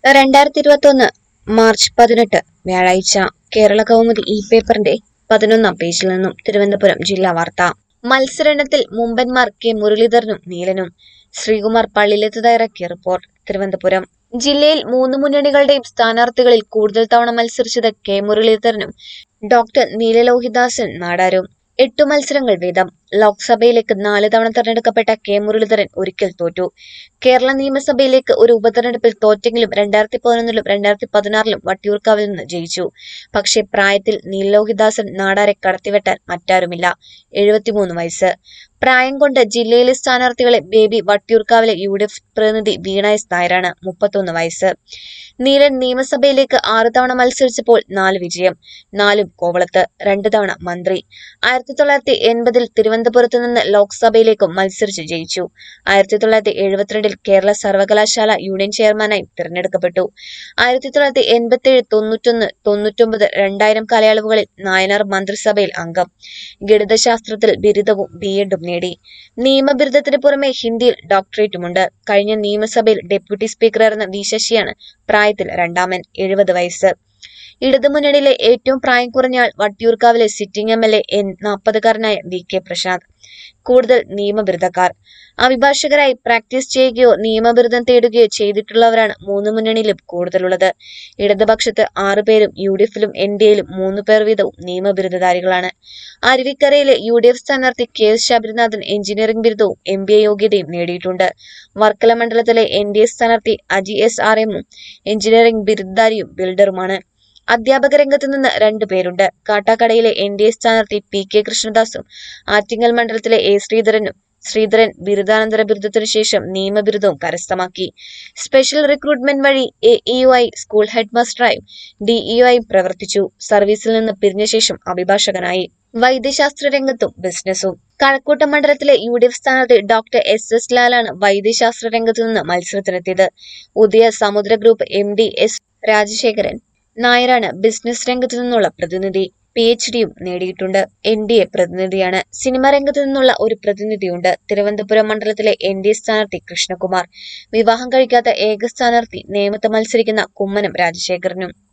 രണ്ടായിരത്തി ഇരുപത്തി ഒന്ന് മാർച്ച് പതിനെട്ട് വ്യാഴാഴ്ച കേരള കൗമുദി ഇ പേപ്പറിന്റെ പതിനൊന്നാം പേജിൽ നിന്നും തിരുവനന്തപുരം ജില്ലാ വാർത്ത മത്സരണത്തിൽ മുമ്പന്മാർ കെ മുരളീധരനും നീലനും ശ്രീകുമാർ പള്ളിയിലെത്ത് തയ്യാറാക്കിയ റിപ്പോർട്ട് തിരുവനന്തപുരം ജില്ലയിൽ മൂന്ന് മുന്നണികളുടെയും സ്ഥാനാർത്ഥികളിൽ കൂടുതൽ തവണ മത്സരിച്ചത് കെ മുരളീധരനും ഡോക്ടർ നീലലോഹിദാസൻ നാടാരും എട്ടു മത്സരങ്ങൾ വീതം ലോക്സഭയിലേക്ക് നാല് തവണ തെരഞ്ഞെടുക്കപ്പെട്ട കെ മുരളീധരൻ ഒരിക്കൽ തോറ്റു കേരള നിയമസഭയിലേക്ക് ഒരു ഉപതെരഞ്ഞെടുപ്പിൽ തോറ്റെങ്കിലും രണ്ടായിരത്തി പതിനൊന്നിലും രണ്ടായിരത്തി പതിനാറിലും വട്ടിയൂർക്കാവിൽ നിന്ന് ജയിച്ചു പക്ഷേ പ്രായത്തിൽ നീലലോഹിദാസൻ നാടാരെ കടത്തിവെട്ടാൻ മറ്റാരുമില്ല എഴുപത്തിമൂന്ന് വയസ്സ് പ്രായം കൊണ്ട് ജില്ലയിലെ സ്ഥാനാർത്ഥികളെ ബേബി വട്ടിയൂർക്കാവിലെ യു ഡി എഫ് പ്രതിനിധി വീണ എസ് നായരാണ് മുപ്പത്തൊന്ന് വയസ്സ് നീലൻ നിയമസഭയിലേക്ക് ആറ് തവണ മത്സരിച്ചപ്പോൾ നാല് വിജയം നാലും കോവളത്ത് രണ്ട് തവണ മന്ത്രി ആയിരത്തി തൊള്ളായിരത്തി എൺപതിൽ തിരുവനന്തപുരത്ത് നിന്ന് ലോക്സഭയിലേക്കും മത്സരിച്ച് ജയിച്ചു ആയിരത്തി തൊള്ളായിരത്തി എഴുപത്തിരണ്ടിൽ കേരള സർവകലാശാല യൂണിയൻ ചെയർമാനായി തിരഞ്ഞെടുക്കപ്പെട്ടു ആയിരത്തി തൊള്ളായിരത്തി എൺപത്തി ഏഴ് തൊണ്ണൂറ്റൊന്ന് തൊണ്ണൂറ്റൊമ്പത് രണ്ടായിരം കാലയളവുകളിൽ നായനാർ മന്ത്രിസഭയിൽ അംഗം ഗണിതശാസ്ത്രത്തിൽ ബിരുദവും ബി എഡും നേടി നിയമബിരുദത്തിന് പുറമെ ഹിന്ദിയിൽ ഡോക്ടറേറ്റുമുണ്ട് കഴിഞ്ഞ നിയമസഭയിൽ ഡെപ്യൂട്ടി സ്പീക്കറായിരുന്ന വി ശശിയാണ് പ്രായത്തിൽ രണ്ടാമൻ എഴുപത് വയസ്സ് ഇടതുമുന്നണിയിലെ ഏറ്റവും പ്രായം കുറഞ്ഞ ആൾ വട്ടിയൂർക്കാവിലെ sitting M L A N നാൽപ്പതുകാരനായ വി കെ പ്രശാന്ത് കൂടുതൽ നിയമബിരുദക്കാർ അഭിഭാഷകരായി പ്രാക്ടീസ് ചെയ്യുകയോ നിയമബിരുദം തേടുകയോ ചെയ്തിട്ടുള്ളവരാണ് മൂന്ന് മുന്നണിയിലും കൂടുതലുള്ളത് ഇടതുപക്ഷത്ത് ആറുപേരും യു ഡി എഫിലും എൻ ഡി എയിലും മൂന്ന് പേർ വീതവും നിയമബിരുദധാരികളാണ് അരുവിക്കരയിലെ യു ഡി എഫ് സ്ഥാനാർത്ഥി കെ എസ് ശബരിനാഥൻ എഞ്ചിനീയറിംഗ് ബിരുദവും എം ബി എ യോഗ്യതയും നേടിയിട്ടുണ്ട് വർക്കല മണ്ഡലത്തിലെ എൻ ഡി എ സ്ഥാനാർത്ഥി അജി എസ് ആർ എമ്മും എഞ്ചിനീയറിംഗ് ബിരുദധാരിയും ബിൽഡറുമാണ് അധ്യാപക രംഗത്ത് നിന്ന് രണ്ടു പേരുണ്ട് കാട്ടാക്കടയിലെ എൻ ഡി എ സ്ഥാനാർത്ഥി പി കെ കൃഷ്ണദാസും ആറ്റിങ്ങൽ മണ്ഡലത്തിലെ എ ശ്രീധരനും ശ്രീധരൻ ബിരുദാനന്തര ബിരുദത്തിനു ശേഷം നിയമബിരുദവും കരസ്ഥമാക്കി സ്പെഷ്യൽ റിക്രൂട്ട്മെന്റ് വഴി എ ഇ ആയി സ്കൂൾ ഹെഡ് മാസ്റ്ററായും ഡിഇഒ ആയും പ്രവർത്തിച്ചു സർവീസിൽ നിന്ന് പിരിഞ്ഞ ശേഷം അഭിഭാഷകനായി വൈദ്യശാസ്ത്ര രംഗത്തും ബിസിനസ്സും കഴക്കൂട്ടം മണ്ഡലത്തിലെ യു ഡി എഫ് സ്ഥാനാർത്ഥി ഡോക്ടർ എസ് എസ് ലാലാണ് വൈദ്യശാസ്ത്ര രംഗത്തു നിന്ന് മത്സരത്തിനെത്തിയത് Udaya Samudra group M D S Rajasekharan നായരാണ് ബിസിനസ് രംഗത്തു നിന്നുള്ള പ്രതിനിധി പി എച്ച് ഡിയും നേടിയിട്ടുണ്ട് എൻ ഡി എ പ്രതിനിധിയാണ് സിനിമാ രംഗത്തു നിന്നുള്ള ഒരു പ്രതിനിധിയുണ്ട് തിരുവനന്തപുരം മണ്ഡലത്തിലെ എൻ ഡി എ സ്ഥാനാർത്ഥി കൃഷ്ണകുമാർ വിവാഹം കഴിക്കാത്ത ഏക സ്ഥാനാർത്ഥി നേമത്ത് മത്സരിക്കുന്ന കുമ്മനം രാജശേഖരനും